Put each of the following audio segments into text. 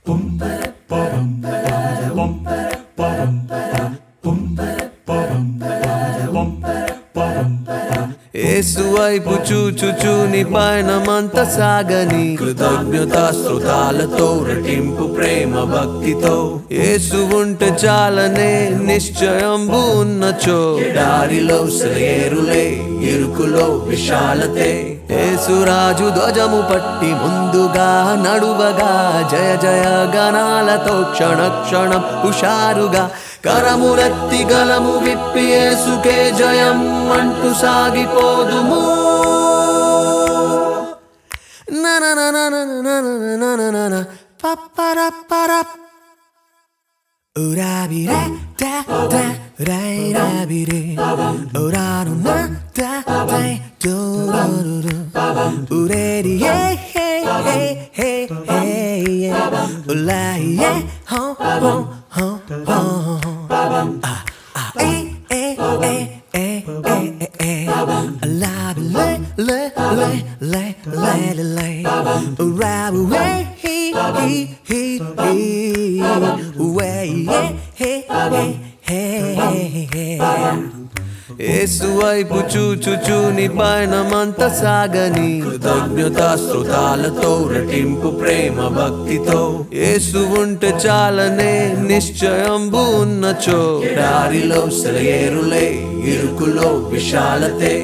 ఏసు వైపు చూచుచు నీ పయనమంత సాగని కృతజ్ఞత శ్రుతాలతో రటింపు ప్రేమ భక్తితో ఏసు ఉంటే చాలనే నిశ్చయంబు ఉన్నచో దారిలో శ్రేరులే ఇరుకులో విశాలతే ఏసురాజు ధ్వజము పట్టి ముందుగా నడువగా జయ జయ గణాలతో క్షణ క్షణం హుషారుగా కరములెత్తి గలము విప్పి ఏసుకే జయం అంటూ సాగిపోదుము నననననననననననన పప్పరప్పరప్ Urabire, da, da, rai, rabire. Uranu, na, da, dai, do, do, do, do. Uredi, hey, hey, hey, hey, hey, yeah. Ulai, yeah, ho, ho, ho, ho, ho. Ah, ah, eh, eh, eh, eh, eh, eh, eh. Alabi, le, le, le, le, le, le, le. Urabu, hey, he, he, he, he. Way, hey, hey, hey, hey, hey. ఏసు వైపు చూచుచు నీ పయనమంత సాగని కృతజ్ఞత శ్రుతాలతో రటింపు ప్రేమ భక్తితో ఏసు ఉంటే చాలనే నిశ్చయంబు ఉన్నచో దారిలో సెలయేరులే ఇరుకులో విశాలతే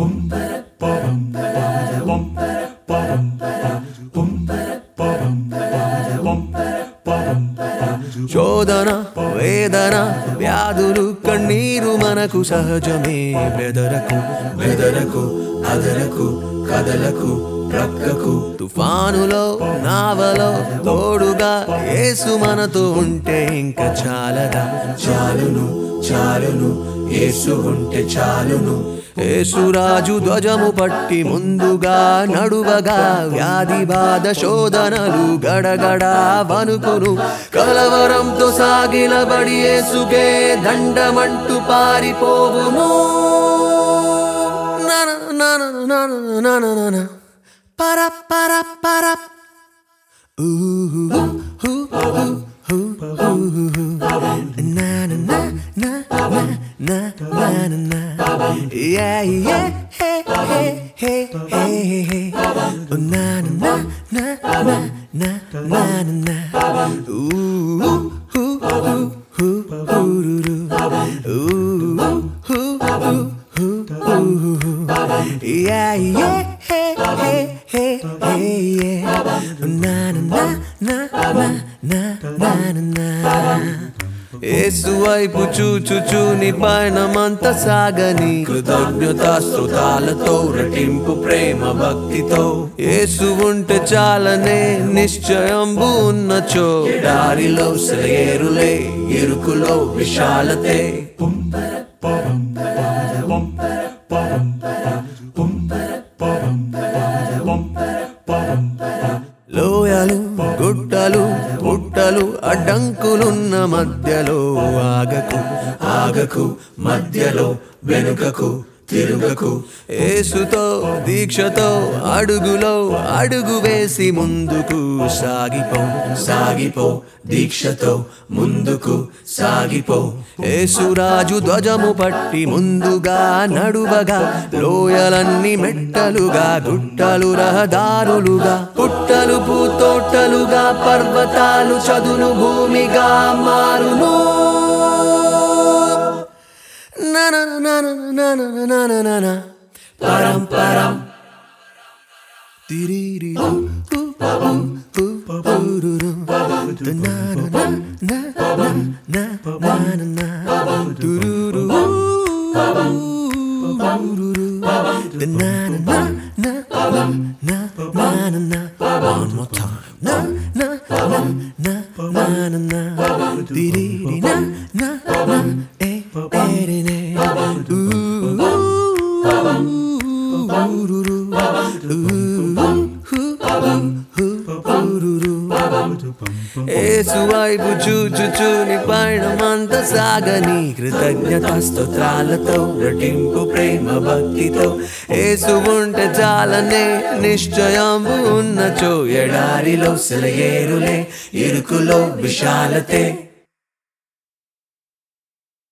శోధన వేదన వ్యాధులు కన్నీరు మనకు సహజమే బెదరకు బెదరకు అదరకు కదలకు ప్రక్కకు తుఫానులో నావలో తోడుగా యేసు మనతో ఉంటే ఇంకా చాలదా చాలును చాలును యేసు ఉంటే చాలును యేసురాజు ధ్వజము పట్టి ముందుగా నడువగా వ్యాధి బాధ శోధనలు గడగడ వణుకును కలవరంతో సాగిలబడి యేసుకే దండమంటూ పారిపోవును నన నన నన నన నన పర పర పర ఊహు హు హు హు హు na na na na na na na na yeah yeah hey hey hey hey hey oh na na na na na na na na ooh hoo hoo hoo hoo ooh hoo hoo hoo hoo yeah yeah hey hey hey hey yeah na na na na na na na na ఏసు వైపు చూచుచు నీ పయనమంత సాగని కృతజ్ఞత శ్రుతాలతో రటింపు ప్రేమ భక్తితో ఏసు ఉంటే చాలనే నిశ్చయంబు ఉన్నచో దారిలో శ్రేరులే ఇరుకులో విశాలతే లోయలు గుట్టలు పుట్టలు అడ్డంకులున్న మధ్యలో ఆగకు ఆగకు మధ్యలో వెనుకకు తిరుగకు ఏసుతో దీక్షతో అడుగులో అడుగు వేసి ముందుకు సాగిపో సాగిపో దీక్షతో ముందుకు సాగిపో ఏసురాజు ధ్వజము పట్టి ముందుగా నడువగా లోయలన్నీ మెట్టలుగా గుట్టలు రహదారులుగా పుట్టలు పూతోటలుగా పర్వతాలు చదును భూమిగా మారును na na na na na na na na na na param param tiriri hu hu hu hu ru ru na na na na na na na na na tururu ru ru na na na na na na na na na one more time na na na na na na na tiriri na na na eh ఏసు వైపు చూచుచు నీ పయనమంత సాగని కృతజ్ఞత స్తోత్రాలతో నటింపు ప్రేమ భక్తితో ఏసు ఉంటే చాలనే నిశ్చయంబు ఉన్నచో ఎడారిలో సెలయేరులే ఇరుకులో విశాలతే